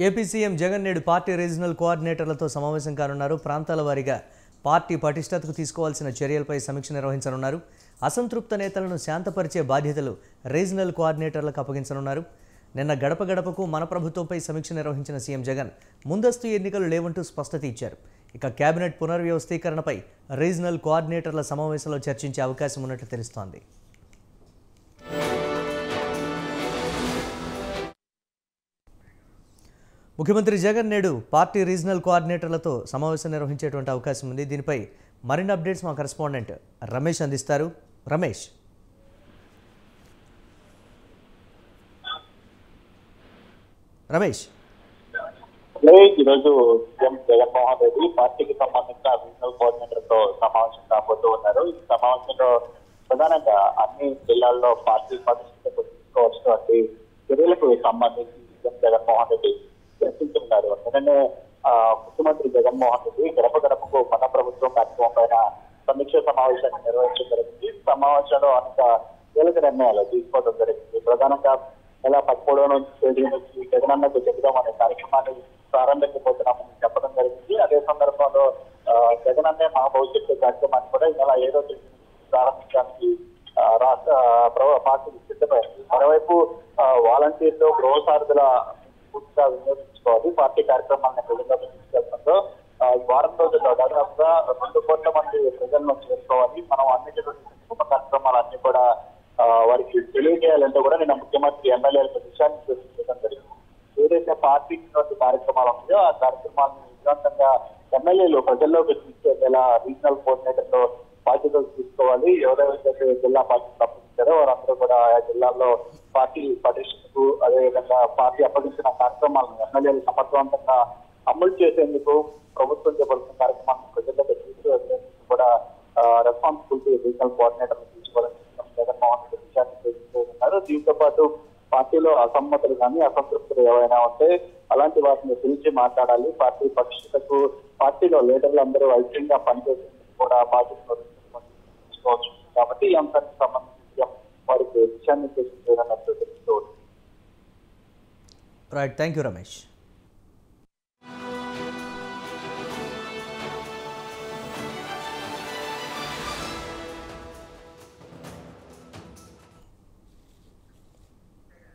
AP CM Jagan నేడు party regional కోఆర్డినేటర్లతో సమావేశం కానున్నారు ప్రాంతాల వారీగా పార్టీ పటిష్టతకు తీసుకోవాల్సిన చర్యలపై సమీక్ష నిర్వహించనున్నారు అసంతృప్త నేతలను శాంతపరిచే బాధ్యతలు రీజనల్ కోఆర్డినేటర్లకు అప్పగించనున్నారు నిన్న గడప గడపకు మన ప్రభుత్వంపై సమీక్ష నిర్వహించిన సీఎం జగన్ ముందస్తు ఎన్నికలు లేవంటూ స్పష్టత ఇచ్చారు ఇక కేబినెట్ పునర్వ్యవస్థీకరణపై రీజనల్ కోఆర్డినేటర్ల సమావేశంలో చర్చించే అవకాశం ఉన్నట్లు తెలుస్తోంది ముఖ్యమంత్రి జగన్ నేడు పార్టీ రీజనల్ కోఆర్డినేటర్లతో సమావేశం నిర్వహించేటువంటి అవకాశం ఉంది దీనిపై మరిన్ని అప్డేట్స్ మా కరెస్పాండెంట్ రమేష్ అందిస్తారు రమేష్ రమేష్ అలాగే ఈరోజు సీఎం జగన్మోహన్ రెడ్డి పార్టీకి సంబంధించిన రీజనల్ కోఆర్డినేటర్ తో సమావేశం కాబోతూ ఉన్నారు ఈ సమావేశంలో ప్రధానంగా అన్ని జిల్లాల్లో పార్టీ పటిష్టతకు తీసుకోవాల్సినటువంటి చర్యలకు సంబంధించి సీఎం జగన్మోహన్ రెడ్డి చర్చించున్నారు నిన్ననే ఆ, ముఖ్యమంత్రి జగన్మోహన్ రెడ్డి గడప గడపకు మన ప్రభుత్వం కార్యక్రమం పైన సమీక్ష సమావేశాన్ని నిర్వహించడం జరిగింది ఈ సమావేశంలో అనేక కీలక నిర్ణయాలు తీసుకోవడం జరిగింది ప్రధానంగా నెల పదమూడవ నుంచి తేదీ నుంచి జగనన్నకు చెబుదాం అనే కార్యక్రమాన్ని ప్రారంభించబోతున్నామని చెప్పడం జరిగింది అదే సందర్భంలో ఆ, జగనన్నే మా భవిష్యత్తు కార్యక్రమాన్ని కూడా ఈ నెల ఏడో తేదీ నుంచి ప్రారంభించడానికి ఆ, రాష్ట్ర ప్రభు- పార్టీ సిద్ధమైంది మరోవైపు ఆ, వాలంటీర్లు గృహసారథుల పూర్తిగా వినియోగించుకోవాలి పార్టీ కార్యక్రమాలను ప్రజల్లోకి తీసుకెళ్తుందో ఆ, ఈ వారం రోజుల్లో దాదాపుగా రెండు కోట్ల మంది ప్రజలను చేరుకోవాలి మనం అన్నిటిలోని సంక్షేమ కార్యక్రమాలన్నీ కూడా ఆ, వారికి తెలియజేయాలంటే కూడా నిన్న ముఖ్యమంత్రి ఎమ్మెల్యేలకు దిశానిర్దేశం చేయడం జరిగింది ఏదైతే పార్టీ ఇచ్చినటువంటి కార్యక్రమాలు ఉన్నాయో ఆ కార్యక్రమాలను విజయవంతంగా ఎమ్మెల్యేలు ప్రజల్లోకి తీసుకెళ్లేలా రీజనల్ కోఆర్డినేటర్లు బాధ్యతలు తీసుకోవాలి ఎవరెవరైతే జిల్లా బాధ్యతలు అప్పగించారో వారందరూ కూడా ఆయా జిల్లాల్లో పార్టీ పటిష్టకు అదేవిధంగా పార్టీ అప్పగించిన కార్యక్రమాలను ఎమ్మెల్యేలు సమర్థవంతంగా అమలు చేసేందుకు ప్రభుత్వం చేపడుతున్న కార్యక్రమాలను ప్రజల్లోకి తీసుకువెళ్ళేందుకు కూడా రెస్పాన్సిబిలిటీ రీజనల్ కోఆర్డినేటర్ తీసుకోవాలని జగన్మోహన్ రెడ్డి విషయాన్ని దీంతో పాటు పార్టీలో అసమ్మతులు కానీ అసంతృప్తులు ఏవైనా ఉంటే అలాంటి వాటిని పిలిచి మాట్లాడాలి పార్టీ పక్షులకు పార్టీలో లీడర్లు అందరూ ఐక్యంగా పనిచేసేందుకు కూడా బాధ్యతలు తీసుకోవచ్చు కాబట్టి ఈ అంశానికి సంబంధించి వారికి దిశానిర్దేశం చేయాలన్నట్టు తెలుస్తూ ఉంది రైట్ థ్యాంక్ యూ రమేష్